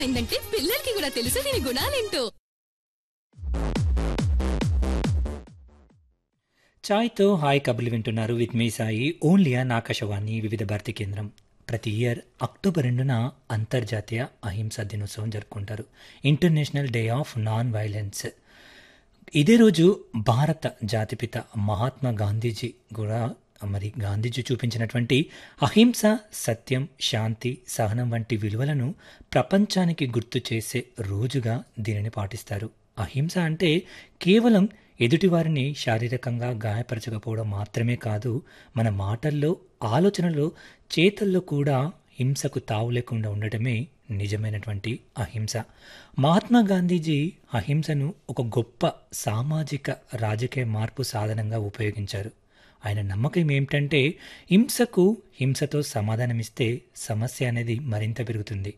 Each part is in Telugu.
ఏంటంటే పిల్లలకి కూడా తెలుసు దీని గుణాలేంటో ఛాయ్తో హాయ్ కబుర్లు వింటున్నారు విత్ మీ సాయి ఓన్లీ అన్ ఆకాశవాణి వివిధ భారతి కేంద్రం ప్రతి ఇయర్ అక్టోబర్ రెండున అంతర్జాతీయ అహింసా దినోత్సవం జరుపుకుంటారు international day of non violence ఇదే రోజు భారత జాతిపిత మహాత్మా గాంధీజీ కూడా మరి గాంధీజీ చూపించినటువంటి అహింస సత్యం శాంతి సహనం వంటి విలువలను ప్రపంచానికి గుర్తు చేసే రోజుగా దీనిని పాటిస్తారు అహింస అంటే కేవలం ఎదుటివారిని శారీరకంగా గాయపరచకపోవడం మాత్రమే కాదు మన మాటల్లో ఆలోచనలో చేతల్లో కూడా హింసకు తావు లేకుండా ఉండటమే నిజమైనటువంటి అహింస మహాత్మా గాంధీజీ అహింసను ఒక గొప్ప సామాజిక రాజకీయ మార్పు సాధనంగా ఉపయోగించారు ఆయన నమ్మకం ఏమిటంటే హింసకు హింసతో సమాధానమిస్తే సమస్య అనేది మరింత పెరుగుతుంది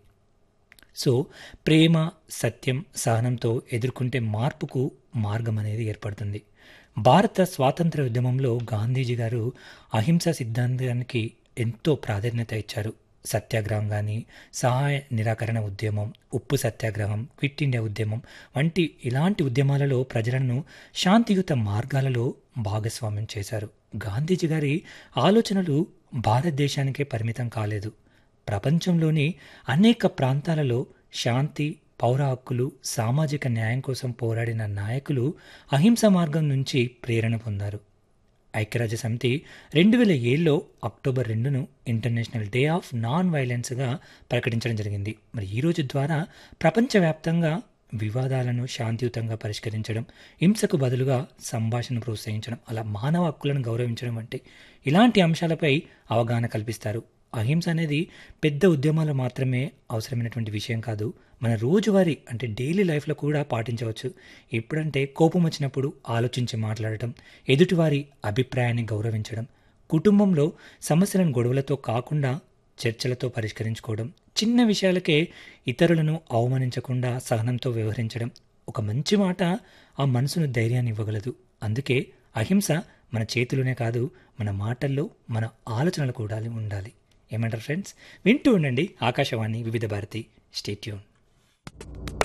సో ప్రేమ సత్యం సహనంతో ఎదుర్కొంటే మార్పుకు మార్గం అనేది ఏర్పడుతుంది భారత స్వాతంత్ర ఉద్యమంలో గాంధీజీ గారు అహింస సిద్ధాంతానికి ఎంతో ప్రాధాన్యత ఇచ్చారు సత్యాగ్రహం కానీ సహాయ నిరాకరణ ఉద్యమం ఉప్పు సత్యాగ్రహం క్విట్ ఇండియా ఉద్యమం వంటి ఇలాంటి ఉద్యమాలలో ప్రజలను శాంతియుత మార్గాలలో భాగస్వామ్యం చేశారు గాంధీజీ గారి ఆలోచనలు భారతదేశానికే పరిమితం కాలేదు ప్రపంచంలోని అనేక ప్రాంతాలలో శాంతి పౌర హక్కులు సామాజిక న్యాయం కోసం పోరాడిన నాయకులు అహింస మార్గం నుంచి ప్రేరణ పొందారు ఐక్యరాజ్య సమితి రెండు వేల ఏడులో అక్టోబర్ రెండును ఇంటర్నేషనల్ డే ఆఫ్ నాన్ వైలెన్స్గా ప్రకటించడం జరిగింది మరి ఈ రోజు ద్వారా ప్రపంచవ్యాప్తంగా వివాదాలను శాంతియుతంగా పరిష్కరించడం హింసకు బదులుగా సంభాషణ ప్రోత్సహించడం అలా మానవ హక్కులను గౌరవించడం వంటి ఇలాంటి అంశాలపై అవగాహన కల్పిస్తారు అహింస అనేది పెద్ద ఉద్యమాలు మాత్రమే అవసరమైనటువంటి విషయం కాదు మన రోజువారీ అంటే డైలీ లైఫ్లో కూడా పాటించవచ్చు ఎప్పుడంటే కోపం వచ్చినప్పుడు ఆలోచించి మాట్లాడటం ఎదుటివారి అభిప్రాయాన్ని గౌరవించడం కుటుంబంలో సమస్యలను గొడవలతో కాకుండా చర్చలతో పరిష్కరించుకోవడం చిన్న విషయాలకే ఇతరులను అవమానించకుండా సహనంతో వ్యవహరించడం ఒక మంచి మాట ఆ మనసును ధైర్యాన్ని ఇవ్వగలదు అందుకే అహింస మన చేతిలోనే కాదు మన మాటల్లో మన ఆలోచనలు కూడా ఉండాలి ఏమంటారు ఫ్రెండ్స్ వింటూ ఉండండి ఆకాశవాణి వివిధ భారతి స్టేట్యూన్